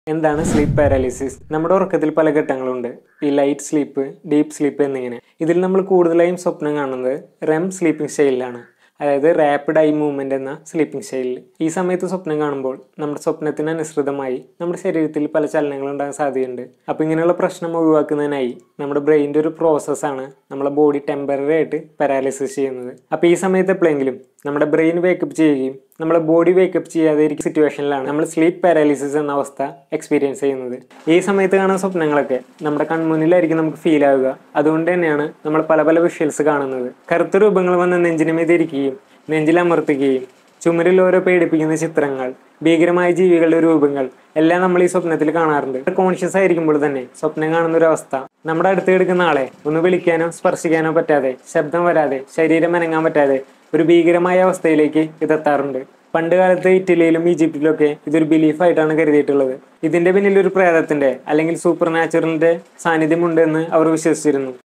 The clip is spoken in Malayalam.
എന്താണ് സ്ലീപ്പ് പാരാലിസിസ് നമ്മുടെ ഉറക്കത്തിൽ പല ഘട്ടങ്ങളുണ്ട് ഈ ലൈറ്റ് സ്ലീപ്പ് ഡീപ്പ് സ്ലീപ്പ് എന്നിങ്ങനെ ഇതിൽ നമ്മൾ കൂടുതലായും സ്വപ്നം കാണുന്നത് റെം സ്ലീപ്പിംഗ് സ്റ്റൈലിലാണ് അതായത് റാപ്പിഡ് ഐ മൂവ്മെന്റ് എന്ന സ്ലീപ്പിംഗ് സ്റ്റൈലിൽ ഈ സമയത്ത് സ്വപ്നം കാണുമ്പോൾ നമ്മുടെ സ്വപ്നത്തിന് അനുസൃതമായി നമ്മുടെ ശരീരത്തിൽ പല ചലനങ്ങളും ഉണ്ടാകാൻ സാധ്യതയുണ്ട് അപ്പോൾ ഇങ്ങനെയുള്ള പ്രശ്നം ഒഴിവാക്കുന്നതിനായി നമ്മുടെ ബ്രെയിൻ്റെ ഒരു പ്രോസസ്സാണ് നമ്മളെ ബോഡി ടെമ്പററി ആയിട്ട് പാരാലിസിസ് ചെയ്യുന്നത് അപ്പോൾ ഈ സമയത്ത് എപ്പോഴെങ്കിലും നമ്മുടെ ബ്രെയിൻ വേക്കപ്പ് ചെയ്യുകയും നമ്മുടെ ബോഡി വേക്കപ്പ് ചെയ്യാതെ ഇരിക്കുന്ന സിറ്റുവേഷനിലാണ് നമ്മൾ സ്ലീപ്പ് പാരാലിസിസ് എന്ന അവസ്ഥ എക്സ്പീരിയൻസ് ചെയ്യുന്നത് ഈ സമയത്ത് കാണുന്ന സ്വപ്നങ്ങളൊക്കെ നമ്മുടെ കൺമുന്നിലായിരിക്കും നമുക്ക് ഫീൽ ആവുക അതുകൊണ്ട് തന്നെയാണ് നമ്മൾ പല പല വിഷ്വൽസ് കാണുന്നത് കറുത്ത രൂപങ്ങൾ വന്ന് നെഞ്ചിന് മീതെ ഇരിക്കുകയും നെഞ്ചിലമർത്തുകയും ചുമരിൽ ഓരോ പേടിപ്പിക്കുന്ന ചിത്രങ്ങൾ ഭീകരമായ ജീവികളുടെ രൂപങ്ങൾ എല്ലാം നമ്മൾ ഈ സ്വപ്നത്തിൽ കാണാറുണ്ട് കോൺഷ്യസ് ആയിരിക്കുമ്പോൾ തന്നെ സ്വപ്നം കാണുന്ന ഒരു അവസ്ഥ നമ്മുടെ അടുത്ത് കിടക്കുന്ന ആളെ ഒന്ന് വിളിക്കാനോ സ്പർശിക്കാനോ പറ്റാതെ ശബ്ദം വരാതെ ശരീരം അനങ്ങാൻ പറ്റാതെ ഒരു ഭീകരമായ അവസ്ഥയിലേക്ക് ഇതെത്താറുണ്ട് പണ്ട് കാലത്ത് ഇറ്റലിയിലും ഈജിപ്തിലും ഒക്കെ ഇതൊരു ബിലീഫായിട്ടാണ് കരുതിയിട്ടുള്ളത് ഇതിന്റെ പിന്നിൽ ഒരു പ്രേതത്തിന്റെ അല്ലെങ്കിൽ സൂപ്പർ നാച്ചുറലിന്റെ സാന്നിധ്യമുണ്ടെന്ന് അവർ വിശ്വസിച്ചിരുന്നു